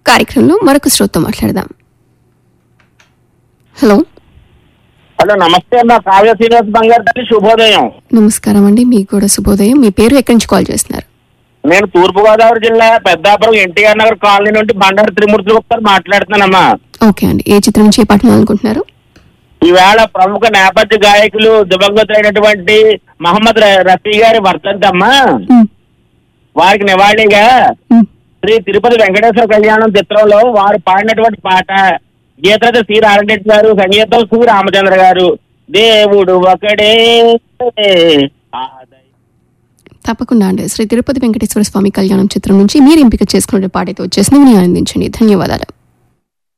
కార్యక్రమంలో మరొక శ్రోత మాట్లాడదాం హలో హలో నమస్తే అమ్మా కావ్య శ్రీనివాస్ బంగారు తల్లి శుభోదయం నమస్కారం అండి మీకు కూడా శుభోదయం మీ పేరు ఎక్కడి నుంచి కాల్ చేస్తున్నారు నేను తూర్పుగోదావరి జిల్లా పెద్దాపురం ఎన్టీఆర్ నగర్ కాలనీ నుండి బండారు త్రిమూర్తి గుప్తారు మాట్లాడుతున్నానమ్మా ఓకే అండి ఏ చిత్రం నుంచి ఏ పాటలు అనుకుంటున్నారు ఈవేళ ప్రముఖ నేపథ్య గాయకులు దివంగతులైనటువంటి మహమ్మద్ ర- రఫీ గారి వర్తంతి అమ్మా మ్, వారికి నివాళిగా మ్, శ్రీ తిరుపతి వెంకటేశ్వర కళ్యాణం చిత్రంలో వారు పాడినటువంటి పాట గీతరథ శ్రీ నారాయణ గారు సంగీతం శ్రీ రామచంద్ర గారు దేవుడు ఒకడే ఆ దై- తప్పకుండా అండి శ్రీ తిరుపతి వెంకటేశ్వర స్వామి కళ్యాణం చిత్రం నుంచి మీరు ఎంపిక చేసుకునే పాట అయితే వచ్చేసింది విని ఆనందించండి ధన్యవాదాలు